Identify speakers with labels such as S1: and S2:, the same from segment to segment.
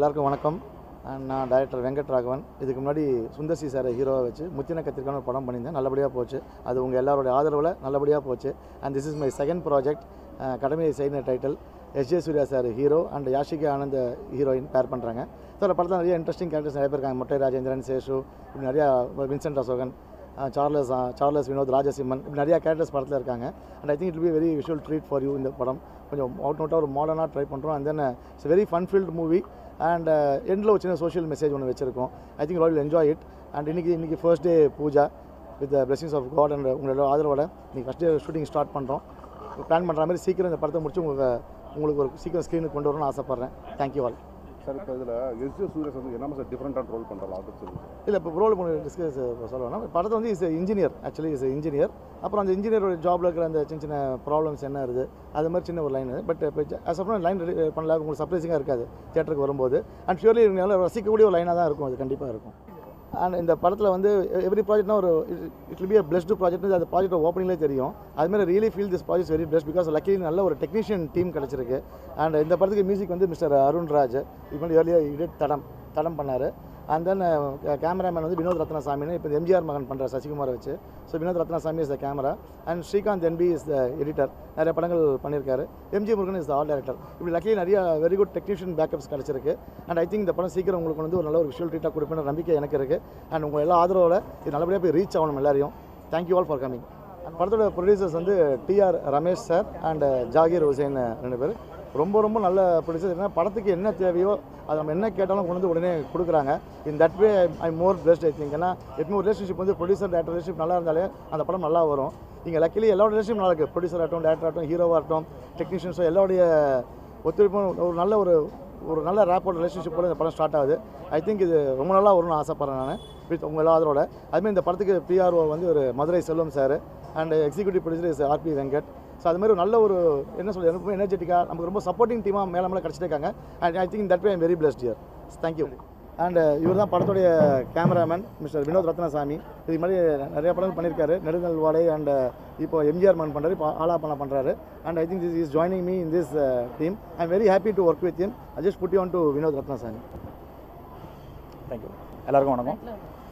S1: எல்லாருக்கும் வணக்கம் அண்ட் நான் டைரக்டர் வெங்கட் ராகவன் இதுக்கு முன்னாடி சுந்தர்சி சாரை ஹீரோவை வச்சு முத்தின கத்திரிக்கான ஒரு படம் பண்ணியிருந்தேன் நல்லபடியாக போச்சு அது உங்கள் எல்லாரோட ஆதரவில் நல்லபடியாக போச்சு and this is my second project கடமையை செய்த title S J Surya sir hero and Yashika Anand heroine பேர் பண்ணுறாங்க ஸோ அந்த படத்தில் நிறைய இன்ட்ரெஸ்டிங் கேரக்டர்ஸ் நிறைய பேர் இருக்காங்க மொட்டை ராஜேந்திரன் சேஷு இப்படி நிறையா Vincent Asokan uh Charles uh Charles Vinod Rajasimman இப்படி நிறையா கேரக்டர்ஸ் படத்தில் இருக்காங்க and I think it be very visual treat for you இந்த படம் கொஞ்சம் அவுட் அவுட்டாக ஒரு மாடர்னாக ட்ரை பண்ணுறோம் and then it's very fun filled movie and எண்டில் ஒரு சின்ன சோஷியல் மெசேஜ் ஒன்று வச்சிருக்கோம் I think will enjoy it and இன்னைக்கு இன்னைக்கு first day puja with blessings of god and உங்களோட ஆதரவோட இன்னைக்கு ஃபஸ்ட் டே ஷூட்டிங் ஸ்டார்ட் பண்ணுறோம் பிளான் பண்ணுற மாதிரி சீக்கிரம் இந்த படத்தை முடிச்சு உங்களுக்கு உங்களுக்கு ஒரு சீக்கிரம் ஸ்க்ரீனுக்கு கொண்டு வரணும்னு ஆசைப்பட்றேன் தேங்க்யூ ஆல்
S2: சார் இப்போ இதில் எஸ் ஜே சூரியஸ் வந்து என்ன சார் டிஃப்ரெண்ட்டாக ரோல் பண்ணுறாங்க அதை சொல்லுங்கள்
S1: இல்லை இப்போ ரோல் பண்ணி டிஸ்கஸ் சொல்லணும்னா படத்தை வந்து is engineer actually is engineer அப்புறம் அந்த இன்ஜினியரோட ஜாபில் இருக்கிற அந்த சின்ன சின்ன ப்ராப்ளம்ஸ் என்ன இருக்குது அது மாதிரி சின்ன ஒரு லைன் பட் இப்போ அஸ் அப்புறம் லைன் பண்ணல உங்களுக்கு சர்ப்ரைசிங்காக இருக்காது தேட்டருக்கு வரும்போது அண்ட் ஷியூர்லி இருந்தாலும் ரசிக்கக்கூடிய ஒரு லைனாக தான் இருக்கும் அது கண்டிப்பாக இருக்கும் அண்ட் இந்த படத்தில் வந்து எவ்ரி ப்ராஜெக்ட்னா ஒரு it be a blessed project அந்த ப்ராஜெக்ட் ஓப்பனிங்லேயே தெரியும் அதுமாதிரி really feel this project very best because lucky நல்ல ஒரு டெக்னீஷியன் டீம் கிடச்சிருக்கு அண்ட் இந்த படத்துக்கு மியூசிக் வந்து மிஸ்டர் அருண்ராஜ் இப்போ ஏர்லியர் இடிட் தடம் தடம் பண்ணார் அண்ட் தென் கேமராமேன் வந்து வினோத் ரத்னசாமின்னு இப்போ எம்ஜிஆர் மகன் பண்ணுற சசிகுமாரை வச்சு so Vinod Ratnasamy is the camera and Srikanth NB is the editor நிறைய படங்கள் பண்ணியிருக்காரு MG Murugan is the art director இப்படி லக்கிலி நிறைய வெரி குட் டெக்னீஷியன் பேக்கப்ஸ் கிடச்சிருக்கு அண்ட் ஐ திங்க் இந்த படம் சீக்கிரம் உங்களுக்கு வந்து ஒரு நல்ல ஒரு விஷுவல் ட்ரீட்டாக கொடுப்பேன் நம்பிக்கை எனக்கு இருக்குது அண்ட் உங்கள் எல்லா ஆதரவோட இது நல்லபடியாக போய் ரீச் ஆகணும் எல்லாரையும் தேங்க்யூ ஆல் ஃபார் கமிங் அந்த படத்தோட ப்ரொடியூசர்ஸ் வந்து TR Ramesh sir and Zakir Hussain ரெண்டு பேர் ரொம்ப ரொம்ப நல்ல ப்ரொடியூசர் ஏன்னா படத்துக்கு என்ன தேவையோ அது நம்ம என்ன கேட்டாலும் கொண்டு வந்து உடனே கொடுக்குறாங்க in that way I more best I think ஏன்னா எப்பவுமே ஒரு ரிலேஷன்ஷிப் வந்து ப்ரொடியூசர் டேரக்டர் ரிலேஷன்ஷிப் நல்லா இருந்தாலே அந்த படம் நல்லா வரும் இங்கே லக்கிலி எல்லா ரிலேஷன்ஷிப் நல்லா இருக்குது ப்ரொடியூசர் ஆகட்டும் டேரக்டர் ஆகட்டும் ஹீரோவாக இருக்கட்டும் டெக்னீஷியன்ஸோ எல்லாருடைய ஒத்துழைப்பும் ஒரு நல்ல ஒரு ஒரு நல்ல ரேப்போட ரிலேஷன்ஷிப்போட இந்த படம் ஸ்டார்ட் ஆகுது ஐ திங்க் இது ரொம்ப நல்லா வரும்னு ஆசைப்பட்றேன் நான் வித் உங்கள் எல்லா ஆதரவோட அதுமாதிரி இந்த படத்துக்கு பிஆர்ஓ வந்து ஒரு Madurai Selvam sir and executive producer is RP Venkat so அது மாதிரி ஒரு நல்ல ஒரு என்ன சொல்றது ரொம்ப எனர்ஜெட்டிக்காக நமக்கு ரொம்ப சப்போர்ட்டிங் டீமாக மேலே மேலே கிடச்சிட்டே இருக்காங்க and I think that way I'm very blessed year thank you and இவர் தான் படத்துடைய கேமராமேன் மிஸ்டர் வினோத் ரத்னசாமி இது மாதிரி நிறைய படங்கள் பண்ணியிருக்காரு நெடுங்கல் வாடை அண்ட் இப்போ எம்ஜிஆர் மன் பண்ணுறாரு இப்போ ஆலா பண்ண பண்ணுறாரு and I think this is joining me in this team I am very happy to work with him I just put you to Vinod Ratnasamy
S3: thank you எல்லாருக்கும் வணக்கம்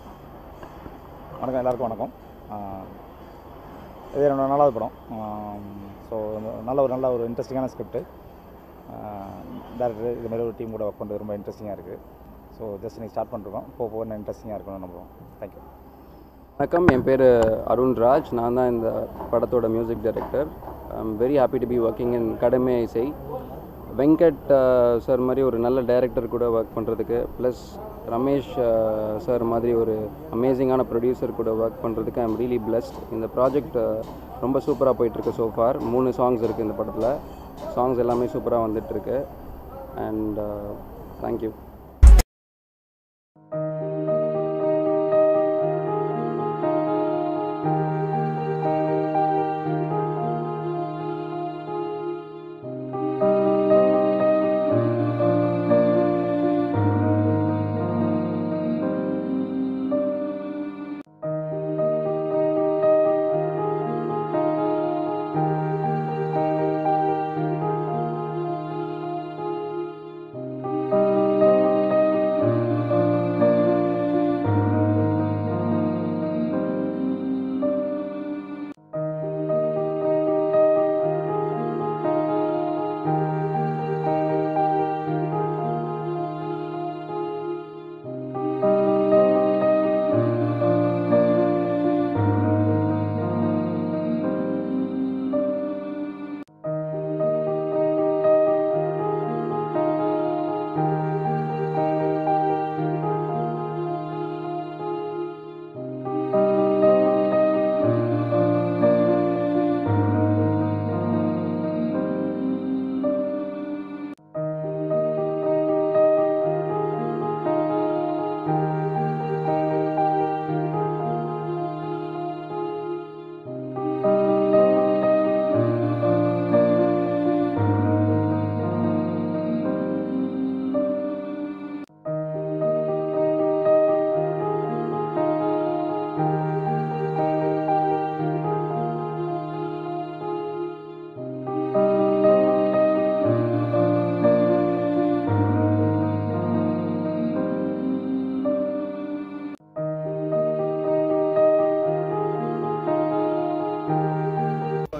S3: வணக்கம் எல்லாருக்கும் வணக்கம் ஆஹ் இது என்னோட நாலாவது படம் ஸோ நல்ல ஒரு நல்ல ஒரு இன்ட்ரெஸ்டிங்கான ஸ்கிரிப்ட் டேரக்டர் இது மாதிரி ஒரு டீம் கூட ஒர்க் பண்ணுறது ரொம்ப இன்ட்ரெஸ்டிங்காக இருக்குது ஸோ ஜஸ்ட் நீங்கள் ஸ்டார்ட் பண்ணிருக்கோம் போக போக இன்னும் இன்ட்ரெஸ்டிங்காக இருக்கணும்னு நம்புகிறோம் தேங்க்யூ
S4: வணக்கம் என் பேர் அருண் ராஜ் நான் தான் இந்த படத்தோட music director I am very happy to be working in Kadamai இசை வெங்கட் சார் மாதிரி ஒரு நல்ல டைரக்டர் கூட ஒர்க் பண்ணுறதுக்கு ப்ளஸ் ரமேஷ் சார் மாதிரி ஒரு அமேசிங்கான ப்ரொடியூசர் கூட ஒர்க் பண்ணுறதுக்கு ஐ எம் ரியலி பிளஸ்ட் இந்த ப்ராஜெக்ட் ரொம்ப சூப்பராக போயிட்டுருக்கு ஸோ ஃபார் மூணு சாங்ஸ் இருக்குது இந்த படத்தில் சாங்ஸ் எல்லாமே சூப்பராக வந்துட்டுருக்கு அண்ட் தேங்க்யூ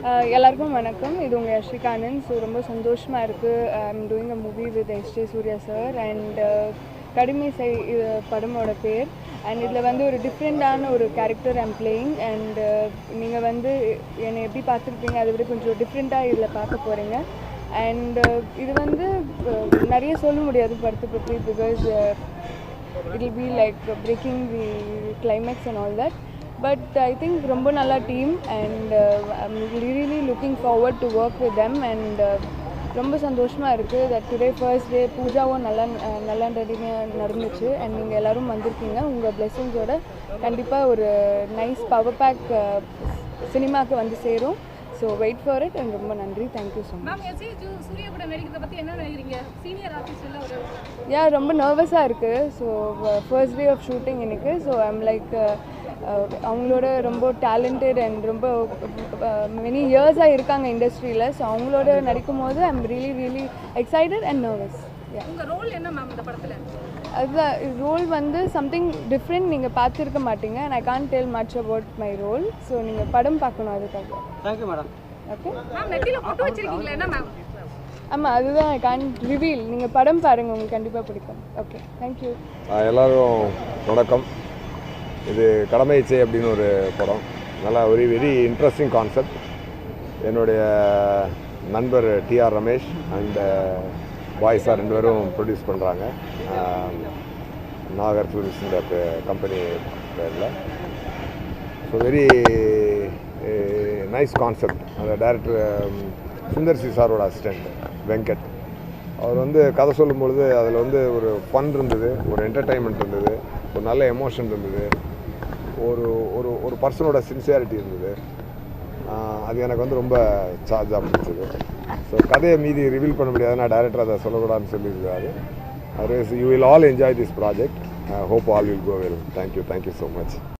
S5: Uh, எல்லாருக்கும் வணக்கம் இது உங்கள் யஷ்ரிகா ஆனந்த் ஸோ ரொம்ப சந்தோஷமாக இருக்குது I'm doing a movie with S J Surya sir and கடுமை செய் இது படமோட பேர் அண்ட் இதில் வந்து ஒரு டிஃப்ரெண்ட்டான ஒரு கேரக்டர் ஐம் பிளேயிங் அண்ட் நீங்கள் வந்து என்னை எப்படி பார்த்துருப்பீங்க அதை விட கொஞ்சம் டிஃப்ரெண்ட்டாக இதில் பார்க்க போகிறீங்க அண்ட் இது வந்து uh, நிறைய சொல்ல முடியாது படத்தை பற்றி because it will be like breaking the climax and all that but I think ரொம்ப நல்ல team and I'm really looking forward to work with them and ரொம்ப சந்தோஷமாக இருக்குது தட் டுடே ஃபர்ஸ்ட் டே பூஜாவும் நல்லா அஹ், நல்லா ரெடியாக நடந்துச்சு அண்ட் நீங்கள் எல்லோரும் வந்திருக்கீங்க உங்கள் பிளெஸிங்ஸோட கண்டிப்பாக ஒரு நைஸ் பவர் பேக் சினிமாவுக்கு வந்து சேரும் so wait for it and ரொம்ப நன்றி தேங்க்யூ ஸோ மச்
S6: மேம் எஸ்ஏ சூர்யா கூட நடிக்கிறத பத்தி என்ன நினைக்கிறீங்க சீனியர் ஆர்டிஸ்ட் ஒரு
S5: யா ரொம்ப நர்வஸாக இருக்குது so first day of shooting எனக்கு ஸோ ஐம் லைக் அவங்களோட ரொம்ப டேலண்டட் அண்ட் ரொம்ப மெனி இயர்ஸாக இருக்காங்க இண்டஸ்ட்ரியில் ஸோ அவங்களோட நடிக்கும் போது I'm really really excited and nervous yeah
S6: உங்க ரோல் என்ன மேம் இந்த படத்துல
S5: அதுதான் ரோல் வந்து சம்திங் டிஃப்ரெண்ட் நீங்கள் பார்த்துருக்க மாட்டீங்க and I can't tell much about my role so நீங்கள் படம் பார்க்கணும் அதுக்காக
S7: தேங்க்யூ மேடம்
S5: ஓகே
S6: மேம் நெத்தியில பொட்டு வச்சிருக்கீங்களா என்ன மேம்
S5: ஆமாம் அதுதான் ஐ கான் ரிவீல் நீங்கள் படம் பாருங்கள் உங்களுக்கு கண்டிப்பாக பிடிக்கும் ஓகே தேங்க்யூ
S8: எல்லாரும் வணக்கம் இது கடமை செய் அப்படின்னு ஒரு படம் நல்லா ஒரு வெரி இன்ட்ரெஸ்டிங் கான்செப்ட் என்னுடைய நண்பர் டிஆர் ரமேஷ் அண்ட் பாய்ஸாக ரெண்டு பேரும் ப்ரொடியூஸ் பண்ணுறாங்க நாகர் டூரிஸ்ட் கம்பெனி பேரில் ஸோ வெரி நைஸ் கான்செப்ட் அந்த டேரக்டர் சுந்தர் சி சாரோட அசிஸ்டண்ட் வெங்கட் அவர் வந்து கதை சொல்லும் பொழுது அதில் வந்து ஒரு ஃபன் இருந்தது ஒரு என்டர்டைன்மெண்ட் இருந்தது ஒரு நல்ல எமோஷன் இருந்தது ஒரு ஒரு ஒரு பர்சனோட சின்சியாரிட்டி இருந்தது ஆஹ் அது எனக்கு வந்து ரொம்ப சார்ஜாக பிடிச்சது ஸோ கதையை மீதி ரிவீல் பண்ண முடியாது நான் டேரக்டர் அதை சொல்லக்கூடாதுன்னு சொல்லியிருக்காரு otherwise you will all enjoy this project hope all will go well thank you thank you so much